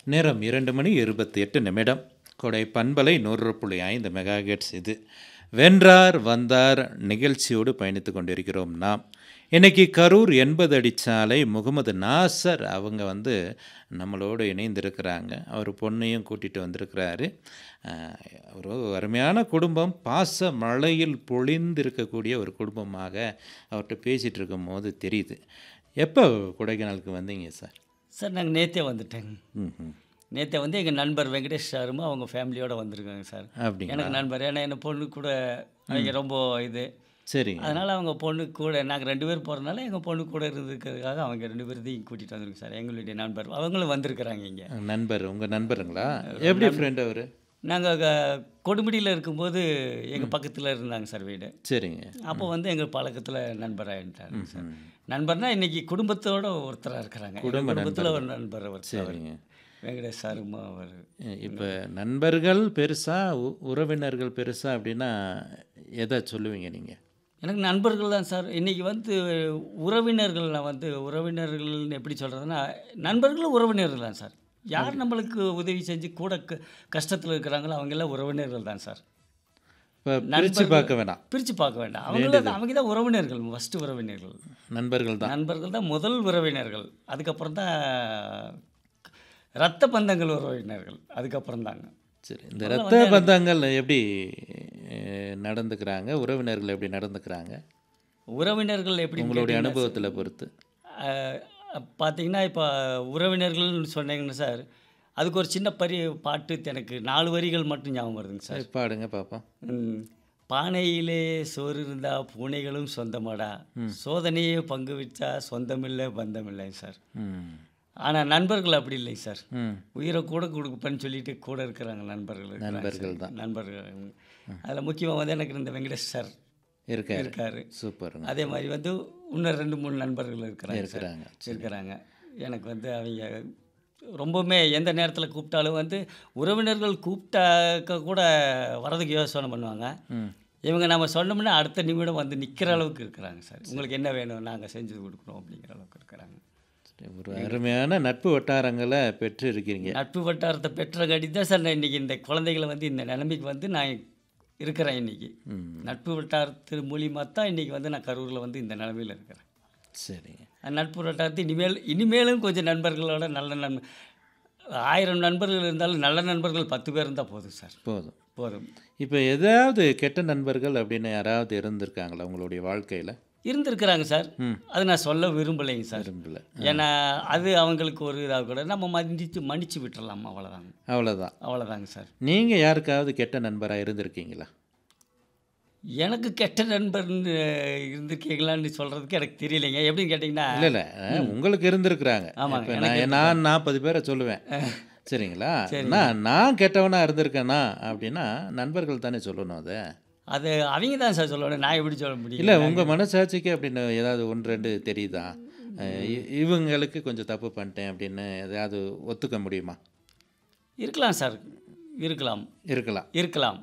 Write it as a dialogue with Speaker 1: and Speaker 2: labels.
Speaker 1: நேரம் இரண்டு மணி இருபத்தி எட்டு நிமிடம் கொடை பண்பலை நூறு புள்ளி ஐந்து மெகாஹெட்ஸ் இது வென்றார் வந்தார் நிகழ்ச்சியோடு பயணித்து கொண்டிருக்கிறோம் நாம் இன்னைக்கு கரூர் எண்பது அடிச்சாலை முகமது நாசர் அவங்க வந்து நம்மளோடு இணைந்திருக்கிறாங்க அவர் பொண்ணையும் கூட்டிகிட்டு வந்திருக்கிறாரு அஹ், ஒரு அருமையான குடும்பம் பாச மழையில் பொழிந்திருக்கக்கூடிய ஒரு குடும்பமாக அவர்கிட்ட பேசிகிட்டு இருக்கும்போது தெரியுது எப்போ கொடைக்கானலுக்கு வந்தீங்க சார்
Speaker 2: சார் நாங்கள் நேற்றே வந்துட்டேங்க
Speaker 1: ம் ம்
Speaker 2: நேற்றே வந்து எங்கள் நண்பர் வெங்கடேஷ் சாருமா அவங்க ஃபேமிலியோடு வந்திருக்காங்க சார்
Speaker 1: அப்படிங்களா
Speaker 2: எனக்கு நண்பர் ஏன்னா என்ன பொண்ணு கூட அவங்க ரொம்ப இது
Speaker 1: சரிங்க
Speaker 2: அதனால் அவங்க பொண்ணு கூட நாங்கள் ரெண்டு பேர் போகிறதுனால எங்கள் பொண்ணு கூட இருந்துக்கிறதுக்காக அவங்க ரெண்டு பேர்த்தையும் கூட்டிகிட்டு வந்திருக்கோம் சார் எங்களுடைய நண்பர் அவங்களும் வந்திருக்கிறாங்க இங்கே
Speaker 1: நண்பர் உங்கள் நண்பருங்களா எப்படி ஃப்ரெண்ட் அவர்
Speaker 2: நாங்கள் கொடுமுடியில் இருக்கும்போது எங்கள் பக்கத்தில் இருந்தாங்க சார் வீடு
Speaker 1: சரிங்க
Speaker 2: அப்போ வந்து எங்கள் பழக்கத்தில் நண்பராகிட்டாங்க சார் நண்பர்னா இன்னைக்கு குடும்பத்தோட ஒருத்தராக இருக்கிறாங்க
Speaker 1: குடும்ப
Speaker 2: குடும்பத்தில் ஒரு நண்பர் ஒருத்தர்
Speaker 1: சரிங்க
Speaker 2: வெங்கடேஷ் சாருமா அவர்
Speaker 1: இப்போ நண்பர்கள் பெருசா உ- உறவினர்கள் பெருசா அப்படின்னா எதை சொல்லுவீங்க நீங்கள்
Speaker 2: எனக்கு நண்பர்கள் தான் சார் இன்றைக்கி வந்து உறவினர்கள் நான் வந்து உறவினர்கள்னு எப்படி சொல்கிறதுனா நண்பர்களும் உறவினர்கள் தான் சார் யார் நம்மளுக்கு உதவி செஞ்சு கூட க கஷ்டத்தில் இருக்கிறாங்களோ அவங்கெல்லாம் உறவினர்கள் தான் சார்
Speaker 1: இப்போ பிரித்து பார்க்க வேணாம்
Speaker 2: பிரித்து பார்க்க வேண்டாம் அவங்கள அவங்க தான் உறவினர்கள் ஃபஸ்ட்டு உறவினர்கள்
Speaker 1: நண்பர்கள் தான்
Speaker 2: நண்பர்கள் தான் முதல் உறவினர்கள் அதுக்கப்புறம் தான் ரத்த பந்தங்கள் உறவினர்கள் அதுக்கப்புறம் தாங்க
Speaker 1: சரி இந்த ரத்த பந்தங்கள் எப்படி அஹ், நடந்துக்கிறாங்க உறவினர்கள் எப்படி நடந்துக்கிறாங்க
Speaker 2: உறவினர்கள் எப்படி
Speaker 1: உங்களுடைய அனுபவத்தில் பொறுத்து
Speaker 2: பார்த்தீங்கன்னா இப்போ உறவினர்கள்னு சொன்னீங்கன்னா சார் அதுக்கு ஒரு சின்ன பரி பாட்டு எனக்கு நாலு வரிகள் மட்டும் ஞாபகம் வருதுங்க சார்
Speaker 1: பாடுங்க பார்ப்போம்
Speaker 2: ம். பானையிலே சோறு இருந்தா பூனைகளும் சொந்தமாடா சோதனையே பங்கு வச்சா சொந்தமில்லை பந்தமில்லை சார்
Speaker 1: ம்
Speaker 2: ஆனால் நண்பர்கள் அப்படி இல்லை சார்
Speaker 1: ம்
Speaker 2: உயிரை கூட கொடுப்பேன்னு சொல்லிட்டு கூட இருக்கிறாங்க நண்பர்கள் இருக்கிறாங்க
Speaker 1: நண்பர்கள்
Speaker 2: சார். நண்பர்கள் அதில் முக்கியமாக வந்து எனக்கு இந்த வெங்கடேஷ் சார்
Speaker 1: இருக்காரு
Speaker 2: இருக்காரு
Speaker 1: சூப்பருங்க
Speaker 2: அதே மாதிரி வந்து இன்னும் ரெண்டு மூணு நண்பர்கள் இருக்கிறாங்க சார்.
Speaker 1: இருக்கிறாங்க
Speaker 2: இருக்கிறாங்க எனக்கு வந்து அவங்க ரொம்பவுமே எந்த நேரத்தில் கூப்பிட்டாலும் வந்து உறவினர்கள் கூப்பிட்டாக்க கூட வரதுக்கு யோசனை பண்ணுவாங்க
Speaker 1: ம்
Speaker 2: இவங்க நம்ம சொன்னோம்னா அடுத்த நிமிடம் வந்து நிற்கிற அளவுக்கு இருக்கிறாங்க சார் உங்களுக்கு என்ன வேணும் நாங்கள் செஞ்சு கொடுக்குறோம் அப்படிங்கிற அளவுக்கு இருக்கிறாங்க
Speaker 1: சரி, ஒரு அருமையான நட்பு வட்டாரங்களை பெற்று இருக்கிறீங்க
Speaker 2: நட்பு வட்டாரத்தை பெற்ற கடி தான் சார் நான் இன்றைக்கி இந்த குழந்தைகளை வந்து இந்த நிலைமைக்கு வந்து நான் இருக்கிறேன் இன்றைக்கி
Speaker 1: ம்
Speaker 2: நட்பு வட்டாரத்து மூலியமாக தான் இன்றைக்கி வந்து நான் கரூரில் வந்து இந்த நிலைமையில் இருக்கிறேன்
Speaker 1: சரிங்க
Speaker 2: அந்த நட்பு வட்டாரத்தை இனிமேல் இனிமேலும் கொஞ்சம் நண்பர்களோட நல்ல நண்ப ஆயிரம் நண்பர்கள் இருந்தாலும் நல்ல நண்பர்கள் பத்து பேர் இருந்தால் போதும் சார்
Speaker 1: போதும்
Speaker 2: போதும்
Speaker 1: இப்போ ஏதாவது கெட்ட நண்பர்கள் அப்படின்னு யாராவது இருந்திருக்காங்களா உங்களுடைய வாழ்க்கையில்
Speaker 2: இருந்திருக்கிறாங்க சார்
Speaker 1: ம்.
Speaker 2: அது நான் சொல்ல விரும்பலைங்க சார்
Speaker 1: விரும்பல
Speaker 2: ஏன்னா அது அவங்களுக்கு ஒரு இதாக கூட நம்ம மன்னிச்சு மன்னிச்சு விட்டுறலாம் அவ்வளோதாங்க
Speaker 1: அவ்வளோதான்
Speaker 2: அவ்வளோதாங்க சார்
Speaker 1: நீங்கள் யாருக்காவது கெட்ட நண்பராக இருந்திருக்கீங்களா
Speaker 2: எனக்கு கெட்ட நண்பர்னு இருந்திருக்கீங்களான்னு சொல்கிறதுக்கு எனக்கு தெரியலைங்க எப்படின்னு கேட்டிங்கன்னா
Speaker 1: இல்லை இல்லை உங்களுக்கு இருந்திருக்கிறாங்க
Speaker 2: ஆமாங்க,
Speaker 1: இப்போ நான் நான் நாற்பது பேரை சொல்லுவேன் சரிங்களா நான் நான் கெட்டவனாக இருந்திருக்கேனா அப்படின்னா நண்பர்கள் தானே சொல்லணும் அதை
Speaker 2: அது அவங்க தான் சார் சொல்லணும் நான் எப்படி சொல்ல முடியும்
Speaker 1: இல்லை உங்கள் மனசாட்சிக்கு அப்படின்னு ஏதாவது ஒன்று ரெண்டு தெரியுதா அஹ் இ- இவங்களுக்கு கொஞ்சம் தப்பு பண்ணிட்டேன் அப்படின்னு எதாவது ஒத்துக்க முடியுமா
Speaker 2: இருக்கலாம் சார் இருக்கலாம்
Speaker 1: இருக்கலாம்
Speaker 2: இருக்கலாம்